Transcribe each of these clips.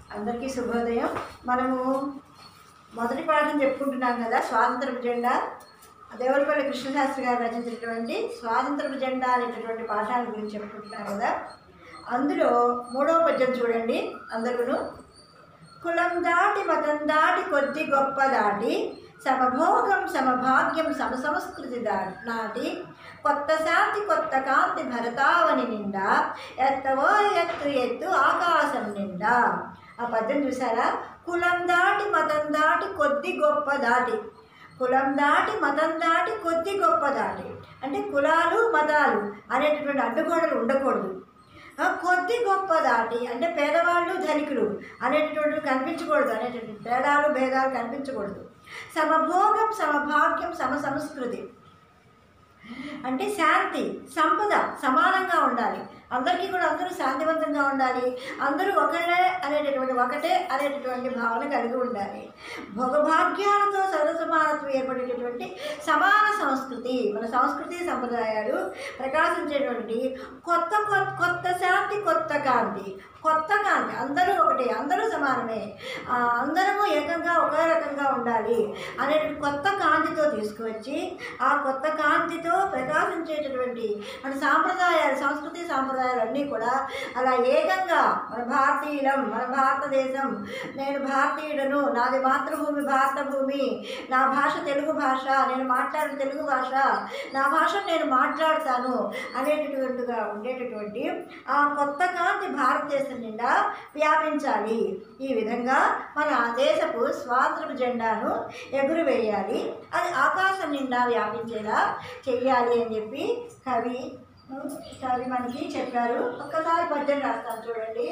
అందరికీ శుభోదయం మనము మొదటి పాఠం చెప్పుకుంటున్నాం కదా స్వాతంత్రపు జెండా దేవరపల్లి కృష్ణశాస్త్రి గారు రచించినటువంటి స్వాతంత్రపు జెండా అనేటటువంటి పాఠాల గురించి చెప్పుకుంటున్నాం కదా అందులో మూడవ పద్యం చూడండి అందరూ కులం దాటి మతం దాటి కొద్ది గొప్ప దాటి సమభోగం సమభాగ్యం సమసంస్కృతి దా నాటి కొత్త శాంతి కొత్త కాంతి భరతావని నిండా ఎత్తవో ఎత్తు ఎత్తు ఆకాశం నిండా ఆ పద్యం చూసారా కులం దాటి మతం దాటి కొద్ది గొప్ప దాటి కులం దాటి మతం దాటి కొద్ది గొప్ప దాటి అంటే కులాలు మతాలు అనేటటువంటి అడ్డుగోడలు ఉండకూడదు ఆ కొద్ది గొప్ప దాటి అంటే పేదవాళ్ళు ధనికులు అనేటటువంటి కనిపించకూడదు అనేటటువంటి తేడాలు భేదాలు కనిపించకూడదు సమభోగం సమభాగ్యం సమ సంస్కృతి అంటే శాంతి సంపద సమానంగా ఉండాలి అందరికీ కూడా అందరూ శాంతివంతంగా ఉండాలి అందరూ ఒకరే అనేటటువంటి ఒకటే అనేటటువంటి భావన కలిగి ఉండాలి భోగభాగ్యాలతో సర్వసమానత్వం ఏర్పడేటటువంటి సమాన సంస్కృతి మన సంస్కృతి సంప్రదాయాలు ప్రకాశించేటువంటి కొత్త కొత్త కొత్త శాంతి కొత్త కాంతి కొత్త కాంతి అందరూ ఒకటే అందరూ సమానమే ఆ, అందరము ఏకంగా ఒకే రకంగా ఉండాలి అనే కొత్త కాంతితో తీసుకువచ్చి ఆ కొత్త కాంతితో ప్రకాశించేటటువంటి మన సాంప్రదాయాలు సంస్కృతి సాంప్రదాయాలు అన్నీ కూడా అలా ఏకంగా మన భారతీయులం మన భారతదేశం నేను భారతీయుడను నాది మాతృభూమి భారత భూమి నా భాష తెలుగు భాష నేను మాట్లాడే తెలుగు భాష నా భాష నేను మాట్లాడతాను అనేటటువంటిగా ఉండేటటువంటి ఆ కొత్త కాంతి భారతదేశం నిండా వ్యాపించాలి ఈ విధంగా మన దేశపు స్వాతంత్ర జెండాను ఎగురువేయాలి అది ఆకాశం నిండా వ్యాపించేలా చెయ్యాలి అని చెప్పి కవి కవి మనకి చెప్పారు ఒక్కసారి పద్యం రాస్తాను చూడండి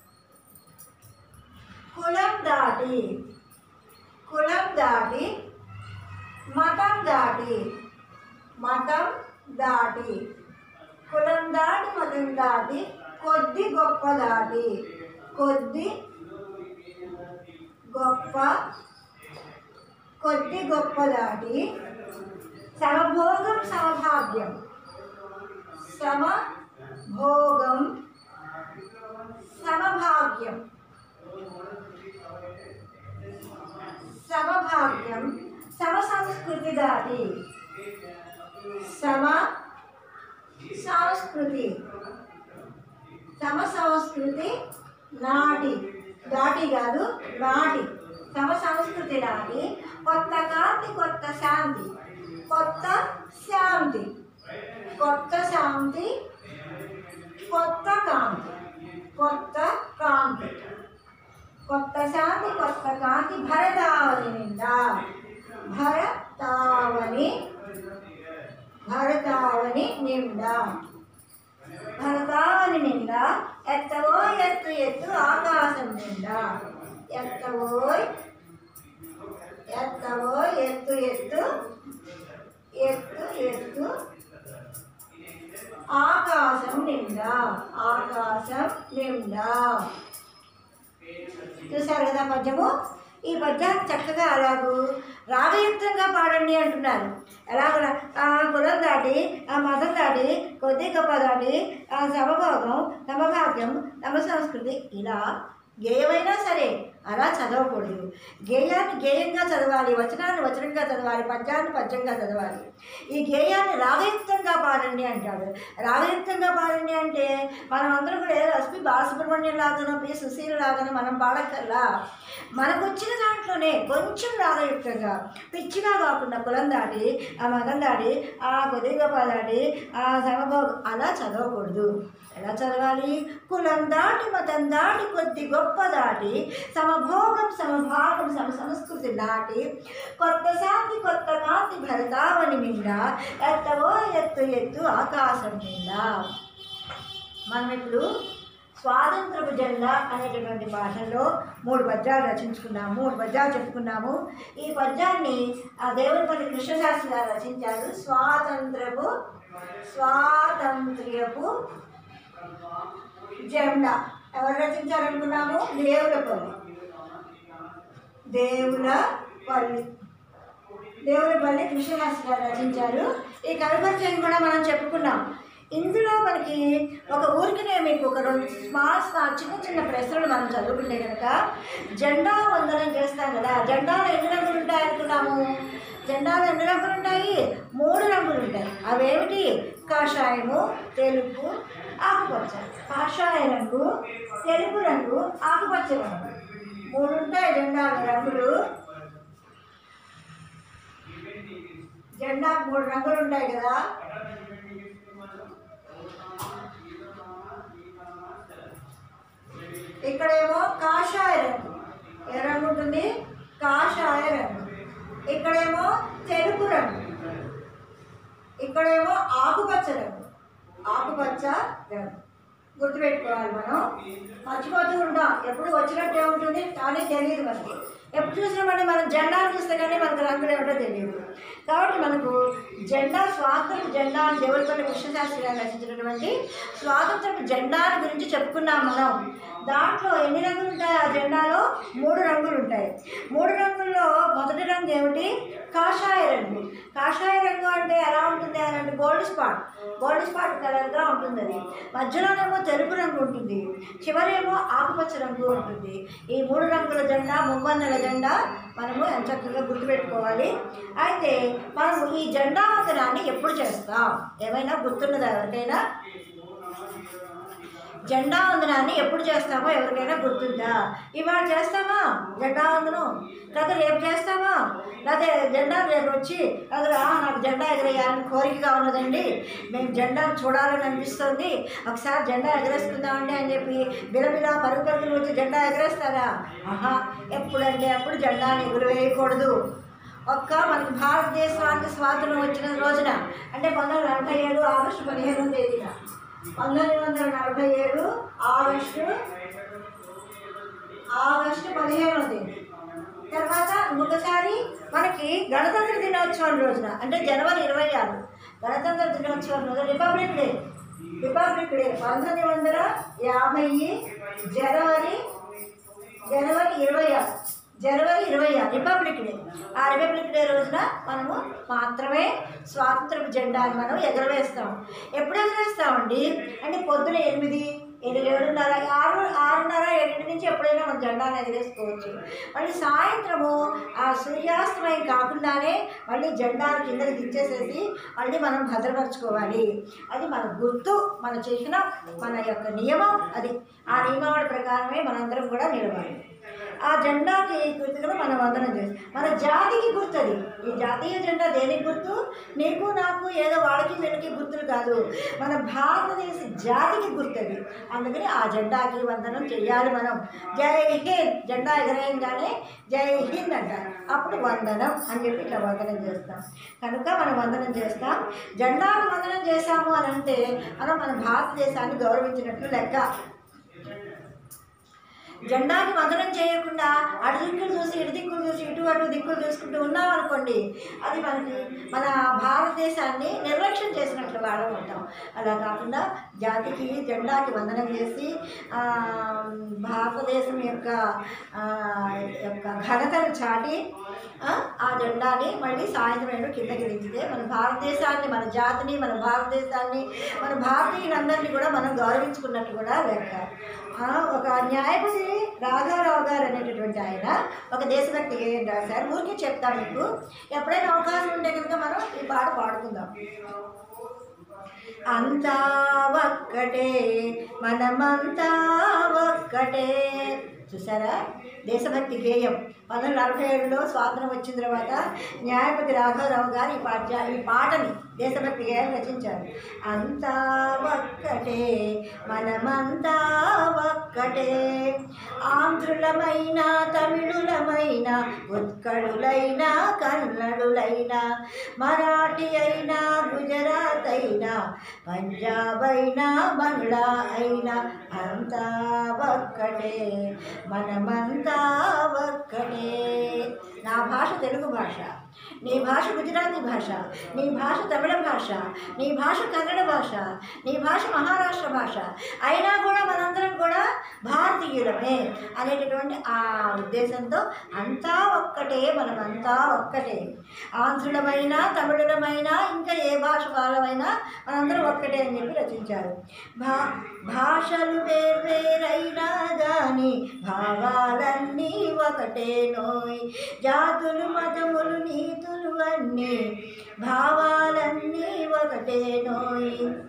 కులం దాటి కులం దాటి మతం దాటి మతం దాటి కులం దాటి మతం దాటి కొద్ది గొప్ప దాటి కొద్ది గొప్ప కొద్ది గొప్ప దాటి సమభోగం సమభాగ్యం సమభోగం సమభాగ్యం సమభాగ్యం సమ సంస్కృతి దాటి సమ సంస్కృతి సమ సంస్కృతి నాటి దాటి కాదు నాటి సమ సంస్కృతి నాటి కొత్త కాంతి కొత్త శాంతి కొత్త శాంతి కొత్త శాంతి కొత్త కాంతి కొత్త కాంతి కొత్త శాంతి కొత్త కాంతి భరతావని నిండా భరతావని భరతావని నిండా భరతావని నిండా ఎత్తవో ఎత్తు ఎత్తు ఆకాశం నిండా ఎత్తవోయ్ ఎత్తవో ఎత్తు ఎత్తు ఎత్తు ఎత్తు ఆకాశం నిండా ఆకాశం నిండా చూశారు కదా పద్యము ఈ పద్యాన్ని చక్కగా అలాగూ రాగయుక్తంగా పాడండి అంటున్నారు ఎలాగ ఆ కులం దాటి ఆ మతం దాటి కొద్ది గొప్ప దాటి ఆ సమభోగం సమభాగ్యం తమ సంస్కృతి ఇలా గేయమైనా సరే అలా చదవకూడదు గేయాన్ని గేయంగా చదవాలి వచనాన్ని వచనంగా చదవాలి పద్యాన్ని పద్యంగా చదవాలి ఈ గేయాన్ని రాగయుక్తంగా పాడండి అంటాడు రాగయుక్తంగా పాడండి అంటే మనం అందరం కూడా ఏదో ఎస్పి బాలసుబ్రహ్మణ్యం లాగానో పి సుశీల లాగానో మనం పాడక్కర్లా మనకు వచ్చిన దాంట్లోనే కొంచెం రాగయుక్తంగా పిచ్చిగా కాకుండా కులం దాటి ఆ మతం దాటి ఆ కొద్దిగా దాటి ఆ సమభోగం అలా చదవకూడదు ఎలా చదవాలి కులం దాటి మతం దాటి కొద్ది గొప్ప దాటి సమభోగం సమభాగం సమ సంస్కృతి దాటి కొత్త శాంతి కొత్త కాంతి భరతావని నిండా ఎత్తవో ఎత్తు ఎత్తు ఆకాశం నిండా మనం ఇప్పుడు స్వాతంత్రపు జెండా అనేటటువంటి భాషలో మూడు పద్యాలు రచించుకున్నాము మూడు పద్యాలు చెప్పుకున్నాము ఈ పద్యాన్ని ఆ దేవునిపల్లి కృష్ణశాస్త్రి గారు రచించారు స్వాతంత్రపు స్వాతంత్ర్యపు జెండా ఎవరు రచించారనుకున్నాము దేవులపల్లి దేవులపల్లి దేవులపల్లి కృష్ణశాస్త్రి గారు రచించారు ఈ కవిపరిచయం కూడా మనం చెప్పుకున్నాం ఇందులో మనకి ఒక ఊరికినే మీకు ఒక రెండు స్మాల్ స్మాల్ చిన్న చిన్న ప్రశ్నలు మనం చదువుకుంటే కనుక జెండా వందనం చేస్తాం కదా జెండాలో ఎన్ని రంగులు ఉంటాయి అనుకున్నాము జెండాలో ఎన్ని రంగులు ఉంటాయి మూడు రంగులు ఉంటాయి అవేమిటి కాషాయము తెలుపు ఆకుపచ్చ కాషాయ రంగు తెలుపు రంగు ఆకుపచ్చ రంగు మూడు ఉంటాయి జెండాల రంగులు జెండాకు మూడు రంగులు ఉంటాయి కదా ఇక్కడేమో కాషాయ రంగు ఏ రంగు ఉంటుంది కాషాయ రంగు ఇక్కడేమో తెలుపు రంగు ఇక్కడేమో ఆకుపచ్చ రంగు ఆకుపచ్చ రంగు గుర్తుపెట్టుకోవాలి మనం మర్చిపోతూ ఉంటాం ఎప్పుడు వచ్చినట్టే ఉంటుంది కానీ తెలియదు మనకి ఎప్పుడు చూసినా మనం మనం జెండాను చూస్తే కానీ మనకు రంగులు ఏమిటో తెలియదు కాబట్టి మనకు జెండా స్వాతంత్ర జెండా అని దేవుడిపల్లి కృష్ణశాస్త్రి గారు రచించినటువంటి స్వాతంత్ర జెండాల గురించి చెప్పుకున్నాం మనం దాంట్లో ఎన్ని రంగులు ఉంటాయి ఆ జెండాలో మూడు రంగులు ఉంటాయి మూడు రంగుల్లో మొదటి రంగు ఏమిటి కాషాయ రంగు కాషాయ రంగు అంటే ఎలా ఉంటుంది అని అంటే గోల్డ్ స్పాట్ గోల్డ్ స్పాట్ కలర్గా ఉంటుంది అది మధ్యలోనేమో తెలుపు రంగు ఉంటుంది చివరేమో ఆకుపచ్చ రంగు ఉంటుంది ఈ మూడు రంగుల జెండా మువ్వన్నెల జెండా మనము ఎంచక్కగా గుర్తుపెట్టుకోవాలి అయితే మనము ఈ జెండా వందనాన్ని ఎప్పుడు చేస్తాం ఏమైనా గుర్తున్నదా ఎవరికైనా జెండా వందనాన్ని ఎప్పుడు చేస్తామో ఎవరికైనా గుర్తుందా ఇవాళ చేస్తామా జెండా వందనం లేదా రేపు చేస్తామా లేదా జెండా రేపు వచ్చి అదే నాకు జెండా ఎగరేయాలని కోరికగా ఉన్నదండి మేము జెండా చూడాలని అనిపిస్తుంది ఒకసారి జెండా ఎగరేసుకుందామండి అని చెప్పి బిలబిలా పరుగు పరుగులు వచ్చి జెండా ఎగరేస్తారా ఆహా ఎప్పుడంటే అప్పుడు జెండాని ఎగురవేయకూడదు ఒక్క మనకి భారతదేశానికి స్వాతంత్రం వచ్చిన రోజున అంటే పంతొమ్మిది వందల నలభై ఏడు ఆగస్టు పదిహేనవ తేదీన పంతొమ్మిది వందల నలభై ఏడు ఆగస్టు ఆగస్టు పదిహేనవ తేదీ తర్వాత ఇంకొకసారి మనకి గణతంత్ర దినోత్సవం రోజున అంటే జనవరి ఇరవై ఆరు గణతంత్ర దినోత్సవం రోజు రిపబ్లిక్ డే రిపబ్లిక్ డే పంతొమ్మిది వందల యాభై జనవరి జనవరి ఇరవై ఆరు జనవరి ఇరవై ఆరు రిపబ్లిక్ డే ఆ రిపబ్లిక్ డే రోజున మనము మాత్రమే స్వాతంత్ర జెండాని మనం ఎగరవేస్తాం ఎప్పుడు ఎగరవేస్తామండి అంటే పొద్దున ఎనిమిది ఎనిమిది ఏడున్నర ఆరు ఆరున్నర ఏడింటి నుంచి ఎప్పుడైనా మనం జెండాను ఎగరేసుకోవచ్చు మళ్ళీ సాయంత్రము ఆ సూర్యాస్తమయం కాకుండానే మళ్ళీ జెండాను కిందకి దించేసేసి మళ్ళీ మనం భద్రపరచుకోవాలి అది మన గుర్తు మన చేసిన మన యొక్క నియమం అది ఆ నియమావళి ప్రకారమే మనందరం కూడా నిలవాలి ఆ జెండాకి గుర్తుగా మనం వందనం చేస్తాం మన జాతికి గుర్తు అది ఈ జాతీయ జెండా దేనికి గుర్తు నీకు నాకు ఏదో వాళ్ళకి వీళ్ళకి గుర్తులు కాదు మన భారతదేశ జాతికి గుర్తు అది అందుకని ఆ జెండాకి వందనం చెయ్యాలి మనం జై హింద్ జెండా ఎగరేయంగానే జై హింద్ అంటారు అప్పుడు వందనం అని చెప్పి ఇట్లా వందనం చేస్తాం కనుక మనం వందనం చేస్తాం జెండాకు వందనం చేశాము అని అంటే మనం మన భారతదేశాన్ని గౌరవించినట్లు లెక్క జెండాకి వందనం చేయకుండా అటు దిక్కులు చూసి ఇటు దిక్కులు చూసి ఇటు అటు దిక్కులు చూసుకుంటూ ఉన్నాం అనుకోండి అది మనకి మన భారతదేశాన్ని నిర్లక్ష్యం చేసినట్లు వాడం ఉంటాం అలా కాకుండా జాతికి జెండాకి వందనం చేసి ఆ, భారతదేశం యొక్క ఆ, యొక్క ఘనతను చాటి ఆ, ఆ జెండాని మళ్ళీ సాయంత్రం ఏడు కిందకి దించితే మన భారతదేశాన్ని మన జాతిని మన భారతదేశాన్ని మన భారతీయులందరినీ కూడా మనం గౌరవించుకున్నట్టు కూడా లెక్క ఆ, ఒక న్యాయపతి రాఘారావు గారు అనేటటువంటి ఆయన ఒక దేశభక్తి గేయం రాశారు ఊరికే చెప్తాను మీకు ఎప్పుడైనా అవకాశం ఉంటే కనుక మనం ఈ పాట పాడుకుందాం అంతా ఒక్కటే మనమంతా ఒక్కటే చూసారా దేశభక్తి గేయం పంతొమ్మిది నలభై ఏడులో స్వాతంత్రం వచ్చిన తర్వాత న్యాయపతి రాఘవరావు గారు ఈ పాట ఈ పాటని దేశభక్తి గేయం రచించారు అంతా ఒక్కటే మనమంతా ఒక్కటే ఆంధ్రులమైన తమిళులమైన ఉత్కళులైన కన్నడులైన మరాఠీ అయినా గుజరాత్ అయినా పంజాబ్ అయినా బంగ్లా అయినా అంతా ఒక్కటే మనమంతా ఒక్కటే నా భాష తెలుగు భాష నీ భాష గుజరాతీ భాష నీ భాష తమిళ భాష నీ భాష కన్నడ భాష నీ భాష మహారాష్ట్ర భాష అయినా కూడా మనందరం కూడా భారతీయులమే అనేటటువంటి ఆ ఉద్దేశంతో అంతా ఒక్కటే మనమంతా ఒక్కటే ఆంధ్రులమైనా తమిళులమైనా ఇంకా ఏ భాష వాళ్ళమైనా మనందరం ఒక్కటే అని చెప్పి రచించారు భా భాషలు వేర్వేరైనా కానీ భావాలన్నీ ఒకటే నోయ్ జాతులు మతములు నీతులు అన్నీ భావాలన్నీ ఒకటే నోయ్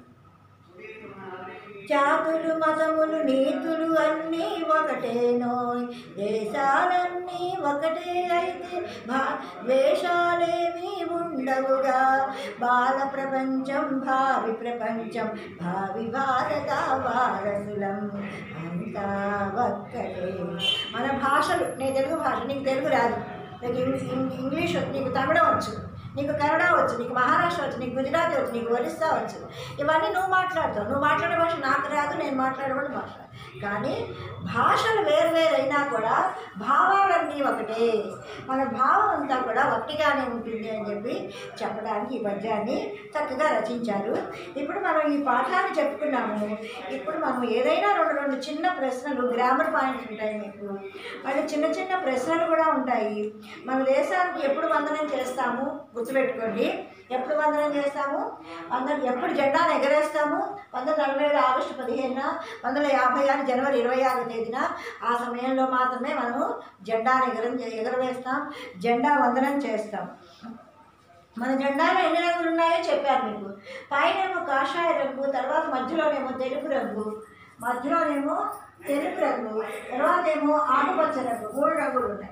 జాతులు మతములు నీతులు అన్నీ ఒకటే నోయ్ దేశాలన్నీ ఒకటే అయితే భా వేషాలేమీ ఉండవుగా బాల ప్రపంచం భావి ప్రపంచం భావి భారత వారసులం అంతా ఒక్కటే మన భాషలు నీ తెలుగు భాష నీకు తెలుగు రాదు నీకు ఇంగ్- ఇంగ్- ఇంగ్లీష్ వచ్చు నీకు తమిళం వచ్చు నీకు కన్నడ వచ్చు నీకు మహారాష్ట్ర వచ్చు నీకు గుజరాతీ వచ్చు నీకు ఒరిస్సా వచ్చు ఇవన్నీ నువ్వు మాట్లాడతావు నువ్వు మాట్లాడే భాష నాకు రాదు నేను మాట్లాడేవాడు భాష కానీ భాషలు వేరువేరైనా కూడా భావాలన్నీ ఒకటే మన భావం అంతా కూడా ఒకటిగానే ఉంటుంది అని చెప్పి చెప్పడానికి ఈ పద్యాన్ని చక్కగా రచించారు ఇప్పుడు మనం ఈ పాఠాన్ని చెప్పుకున్నాము ఇప్పుడు మనం ఏదైనా రెండు రెండు చిన్న ప్రశ్నలు గ్రామర్ పాయింట్స్ ఉంటాయి మీకు మళ్ళీ చిన్న చిన్న ప్రశ్నలు కూడా ఉంటాయి మన దేశానికి ఎప్పుడు వందనం చేస్తాము గుర్తుపెట్టుకోండి ఎప్పుడు వందనం చేస్తాము వందన ఎప్పుడు జెండాను ఎగరేస్తాము వందల నలభై ఏడు ఆగస్టు పదిహేనున వందల యాభై ఆరు జనవరి ఇరవై ఆరు తేదీన ఆ సమయంలో మాత్రమే మనము జెండాను ఎగర ఎగరవేస్తాం జెండా వందనం చేస్తాం మన జెండాలో ఎన్ని రంగులు ఉన్నాయో చెప్పారు మీకు పైనేమో కాషాయ రంగు తర్వాత మధ్యలోనేమో తెలుపు రంగు మధ్యలోనేమో తెలుపు రంగు తర్వాత ఏమో ఆకుపచ్చ రంగు మూడు రంగులు ఉన్నాయి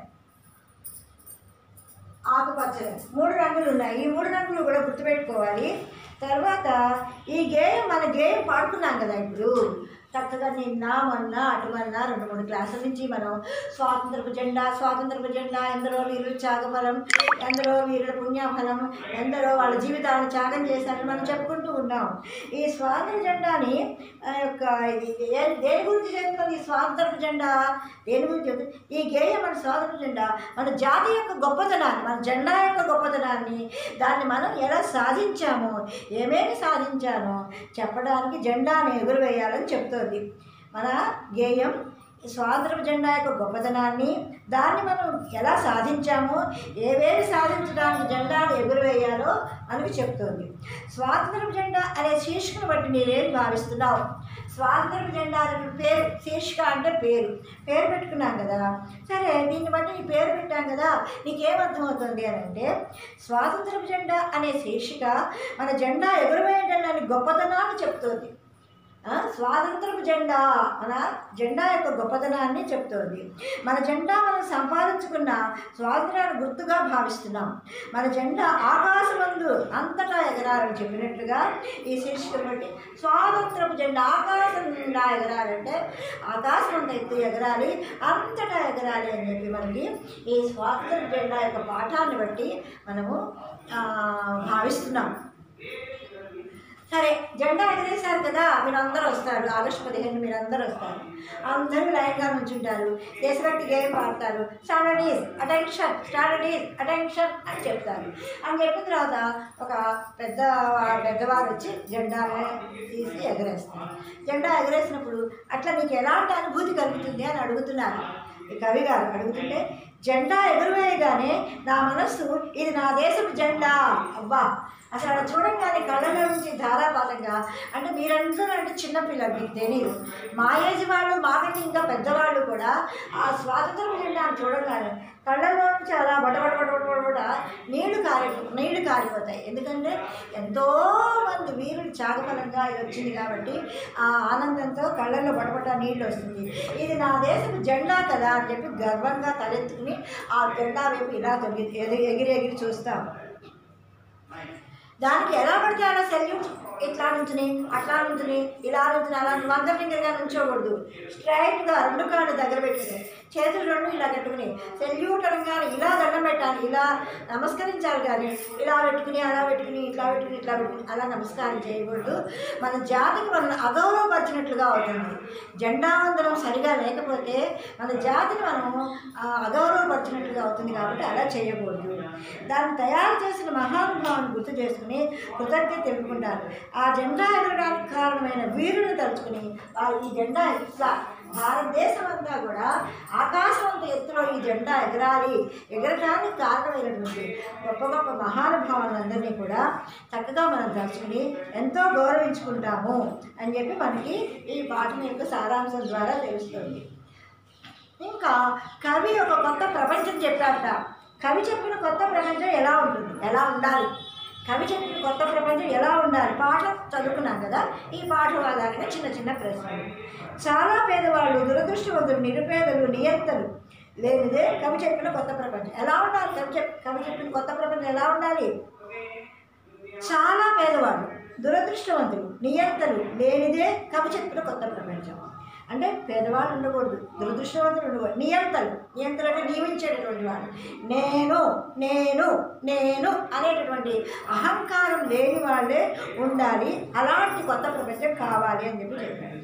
ఆకుపచ్చ రంగు మూడు రంగులు ఉన్నాయి ఈ మూడు రంగులు కూడా గుర్తుపెట్టుకోవాలి తర్వాత ఈ గేయం మన గేయం పాడుకున్నాం కదా ఇప్పుడు చక్కగా నిన్న మొన్న అటుమన్న రెండు మూడు క్లాసుల నుంచి మనం స్వాతంత్రపు జెండా స్వాతంత్రపు జెండా ఎందరో వీరులు త్యాగఫలం ఎందరో వీరుల పుణ్యఫలం ఎందరో వాళ్ళ జీవితాలను త్యాగం చేశారని మనం చెప్పుకుంటూ ఉన్నాం ఈ స్వాతంత్ర జెండాని ఆ యొక్క ఇది ఏ- దేని గురించి చెప్తుంది ఈ స్వాతంత్రపు జెండా దేని గురించి చెప్తుంది ఈ గేయం మన స్వాతంత్ర జెండా మన జాతి యొక్క గొప్పతనాన్ని మన జెండా యొక్క గొప్పతనాన్ని దాన్ని మనం ఎలా సాధించామో ఏమేమి సాధించానో చెప్పడానికి జెండాను ఎగురవేయాలని చెప్తోంది మన గేయం ఈ స్వాతంత్ర జెండా యొక్క గొప్పతనాన్ని దాన్ని మనం ఎలా సాధించామో ఏవేవి సాధించడానికి జెండాను ఎగురవేయాలో అని చెప్తోంది స్వాతంత్ర జెండా అనే శీర్షికను బట్టి మీరేం భావిస్తున్నావు స్వాతంత్ర జెండా అనే పేరు శీర్షిక అంటే పేరు పేరు పెట్టుకున్నాం కదా సరే దీన్ని బట్టి నీ పేరు పెట్టాం కదా నీకేమర్థమవుతుంది అని అంటే స్వాతంత్ర జెండా అనే శీర్షిక మన జెండా ఎగురవేయడానికి గొప్పతనాన్ని చెప్తోంది ఆ, స్వాతంత్రపు జెండా మన జెండా యొక్క గొప్పతనాన్ని చెప్తోంది మన జెండా మనం సంపాదించుకున్న స్వాతంత్రాన్ని గుర్తుగా భావిస్తున్నాం మన జెండా ఆకాశమందు అంతటా ఎగరాలని చెప్పినట్లుగా ఈ శీర్షికను బట్టి స్వాతంత్రపు జెండా ఆకాశం నిండా ఎగరాలంటే ఆకాశం అంత ఎత్తు ఎగరాలి అంతటా ఎగరాలి అని చెప్పి మనకి ఈ స్వాతంత్ర జెండా యొక్క పాఠాన్ని బట్టి మనము ఆ, భావిస్తున్నాం సరే జెండా ఎగరేశారు కదా మీరు అందరూ వస్తారు ఆగస్టు పదిహేను మీరు అందరూ వస్తారు అందరూ లైన్గా నుంచుంటారు దేశభక్తి గేమ్ పాడతారు స్టాండర్డీస్ అటెన్షన్ స్టాండర్డీస్ అటెన్షన్ అని చెప్తారు అని చెప్పిన తర్వాత ఒక పెద్ద పెద్దవారు వచ్చి జెండా తీసి ఎగరేస్తారు జెండా ఎగరేసినప్పుడు అట్లా నీకు ఎలాంటి అనుభూతి కలుగుతుంది అని అడుగుతున్నారు ఈ కవి గారు అడుగుతుంటే జెండా ఎగురవేయగానే నా మనస్సు ఇది నా దేశపు జెండా అబ్బా అసలు అలా చూడంగానే కళ్ళలో నుంచి ధారాపాతంగా అంటే మీరందరూ అంటే చిన్నపిల్లలు మీకు తెలియదు మా ఏజ్ వాళ్ళు మాకంటే ఇంకా పెద్దవాళ్ళు కూడా ఆ స్వాతంత్రం జెండాను చూడగానే కళ్ళలో నుంచి అలా బటబట బటబట బటబట నీళ్లు కారి నీళ్లు కారిపోతాయి ఎందుకంటే ఎంతో మంది వీరులు త్యాగఫలంగా ఇది వచ్చింది కాబట్టి ఆ ఆనందంతో కళ్ళల్లో బటబట నీళ్ళు వస్తుంది ఇది నా దేశపు జెండా కదా అని చెప్పి గర్వంగా తలెత్తుకుని ఆ జెండా వైపు ఇలా తొగి ఎగిరి ఎగిరి ఎగిరి చూస్తాం దానికి ఎలా పడితే అలా సెల్యూట్ ఇట్లా నుంచుని అట్లా నుంచుని ఇలా నుంచుని అలా వంకర టింకరగా నుంచోకూడదు స్ట్రైట్గా రెండు కాళ్ళు దగ్గర పెట్టుకుని చేతులు రెండు ఇలా కట్టుకుని సెల్యూట్ అనగానే ఇలా దండం పెట్టాలి ఇలా నమస్కరించాలి కానీ ఇలా పెట్టుకుని అలా పెట్టుకుని ఇట్లా పెట్టుకుని ఇట్లా పెట్టుకుని అలా నమస్కారం చేయకూడదు మన జాతికి మనం అగౌరవపరిచినట్లుగా అవుతుంది జెండా వందనం సరిగా లేకపోతే మన జాతిని మనం ఆ, అగౌరవపరిచినట్లుగా అవుతుంది కాబట్టి అలా చేయకూడదు దాన్ని తయారు చేసిన మహానుభావుని గుర్తు చేసుకుని కృతజ్ఞత తెలుపుకుంటారు ఆ జెండా ఎగరడానికి కారణమైన వీరుని తలుచుకుని ఆ ఈ జెండా ఇట్లా భారతదేశం అంతా కూడా ఆకాశం అంత ఎత్తులో ఈ జెండా ఎగరాలి ఎగరడానికి కారణమైనటువంటి గొప్ప గొప్ప మహానుభావులందరినీ కూడా చక్కగా మనం తలుచుకుని ఎంతో గౌరవించుకుంటాము అని చెప్పి మనకి ఈ పాఠం యొక్క సారాంశం ద్వారా తెలుస్తుంది ఇంకా కవి ఒక కొత్త ప్రపంచం చెప్పాట కవి చెప్పిన కొత్త ప్రపంచం ఎలా ఉంటుంది ఎలా ఉండాలి కవి చెప్పిన కొత్త ప్రపంచం ఎలా ఉండాలి పాఠం చదువుకున్నాం కదా ఈ పాఠం ఆధారంగా చిన్న చిన్న ప్రశ్నలు చాలా పేదవాళ్ళు దురదృష్టవంతులు నిరుపేదలు నియంతలు లేనిదే కవి చెప్పిన కొత్త ప్రపంచం ఎలా ఉండాలి కవి చెప్ కవి చెప్పిన కొత్త ప్రపంచం ఎలా ఉండాలి చాలా పేదవాళ్ళు దురదృష్టవంతులు నియంతలు లేనిదే కవి చెప్పిన కొత్త ప్రపంచం అంటే పేదవాళ్ళు ఉండకూడదు దురదృష్టవంతులు ఉండకూడదు నియంతలు నియంతలు అంటే నియమించేటటువంటి వాళ్ళు నేను నేను నేను అనేటటువంటి అహంకారం లేని వాళ్ళే ఉండాలి అలాంటి కొత్త ప్రపంచం కావాలి అని చెప్పి చెప్పాడు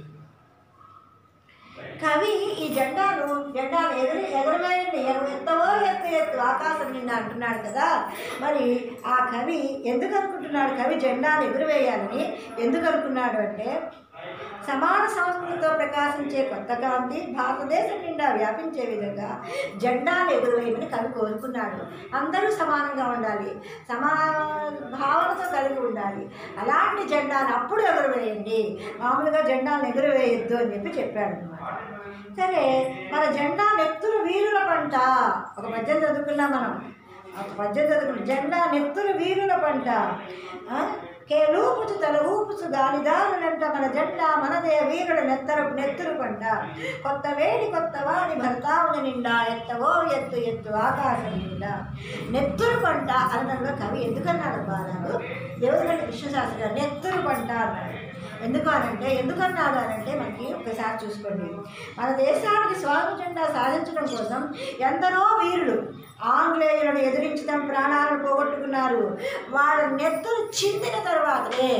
కవి ఈ జెండాను జెండాను ఎదురు ఎగరవేయండి ఎగర- ఎత్తవో ఎత్తు ఎత్తు ఆకాశం నిన్న అంటున్నాడు కదా మరి ఆ కవి ఎందుకు అనుకుంటున్నాడు కవి జెండాను ఎగురవేయాలని ఎందుకు అనుకున్నాడు అంటే సమాన సంస్కృతితో ప్రకాశించే కొత్త కాంతి భారతదేశం నిండా వ్యాపించే విధంగా జెండాను ఎగురవేయమని కవి కోరుకున్నాడు అందరూ సమానంగా ఉండాలి సమా భావనతో కలిగి ఉండాలి అలాంటి జెండాను అప్పుడు ఎగురవేయండి మామూలుగా జెండాను ఎగురవేయొద్దు అని చెప్పి చెప్పాడు అనమాట సరే మన జెండా నెత్తురు వీరుల పంట ఒక పద్యం చదువుకున్నాం మనం ఒక పద్యం చదువుకున్నాం జెండా నెత్తురు వీరుల పంట ఆ? కేలూపుచు తల ఊపుచు గాలిదారులంట మన జెండా మనదే వీరుల నెత్తరు నెత్తురు పంట కొత్త వేడి కొత్త వాడి భర్తావుని నిండా ఎత్తవో ఎత్తు ఎత్తు ఆకాశం నిండా నెత్తురు పంట అనడంలో కవి ఎందుకన్నాడు బాలాలు దేవుడి కృష్ణశాస్త్రి గారు నెత్తురు పంట అన్నాడు ఎందుకు అనంటే ఎందుకన్నాడు అనంటే మనకి ఒకసారి చూసుకోండి మన దేశానికి స్వాతంత్ర జెండా సాధించడం కోసం ఎందరో వీరులు ఆంగ్లేయులను ఎదిరించడం ప్రాణాలను పోగొట్టుకున్నారు వాళ్ళ నెత్తులు చిందిన తర్వాతనే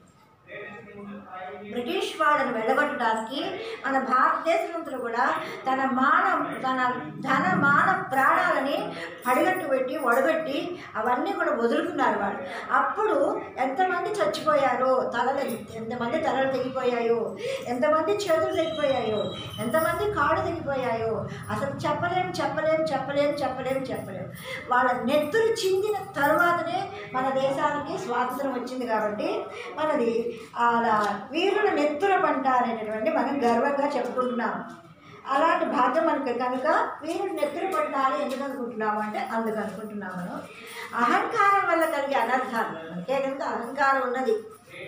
బ్రిటిష్ వాళ్ళని వెళ్ళగొట్టడానికి మన భారతదేశమంతా కూడా తన మాన తన ధన మాన ప్రాణాలని పడిగట్టు పెట్టి ఒడగట్టి అవన్నీ కూడా వదులుకున్నారు వాళ్ళు అప్పుడు ఎంతమంది చచ్చిపోయారో తలలు ఎంతమంది తలలు తెగిపోయాయో ఎంతమంది చేతులు తెగిపోయాయో ఎంతమంది కాళ్ళు తెగిపోయాయో అసలు చెప్పలేం చెప్పలేం చెప్పలేం చెప్పలేం చెప్పలేం వాళ్ళ నెత్తులు చిందిన తర్వాతనే మన దేశానికి స్వాతంత్రం వచ్చింది కాబట్టి మనది అలా వీరుల నెత్తుల పంట అనేటటువంటి మనం గర్వంగా చెప్పుకుంటున్నాం అలాంటి భాగ్యం మనకు కనుక వీరుడు నెత్తురు పంట అని ఎందుకు అనుకుంటున్నాము అంటే అందుకు అనుకుంటున్నాం మనం అహంకారం వల్ల కలిగే అనర్థాలు అంతే కనుక అహంకారం ఉన్నది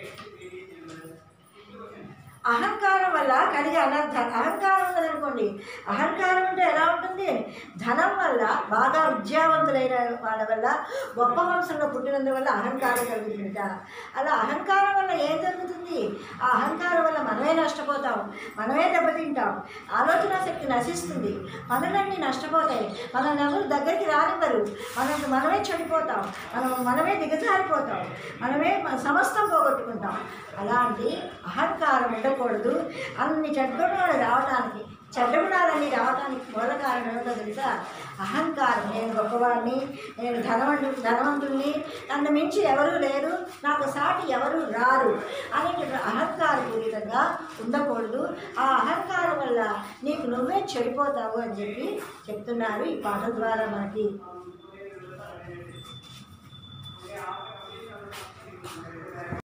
అహంకారం వల్ల కలిగే అనర్థాలు అహంకారం ఉన్నదనుకోండి అహంకారం అంటే ఎలా ఉంటుంది ధనం వల్ల బాగా విద్యావంతులైన వాళ్ళ వల్ల గొప్ప వంశంలో పుట్టినందువల్ల అహంకారం కలుగుతుంట అలా అహంకారం వల్ల ఏం జరుగుతుంది ఆ అహంకారం వల్ల మనమే నష్టపోతాం మనమే దెబ్బతింటాం ఆలోచన శక్తి నశిస్తుంది పనులన్నీ నష్టపోతాయి మనల్ని ఎవరు దగ్గరికి రానివ్వరు మనం మనమే చెడిపోతాం మనం మనమే దిగజారిపోతాం మనమే మన సమస్తం పోగొట్టుకుంటాం అలాంటి అహంకారం ఉండకూడదు అన్ని చెడ్గుణాలు రావడానికి చెడ్డగుణాలన్నీ రావడానికి మూల కారణం ఏంటో తెలుసా అహంకారం నేను గొప్పవాడిని నేను ధనవంతు ధనవంతుల్ని నన్ను మించి ఎవరూ లేరు నాకు సాటి ఎవరు రారు అనేటువంటి అహంకారపూరితంగా ఉండకూడదు ఆ అహంకారం వల్ల నీకు నువ్వే చెడిపోతావు అని చెప్పి చెప్తున్నారు ఈ పాట ద్వారా మనకి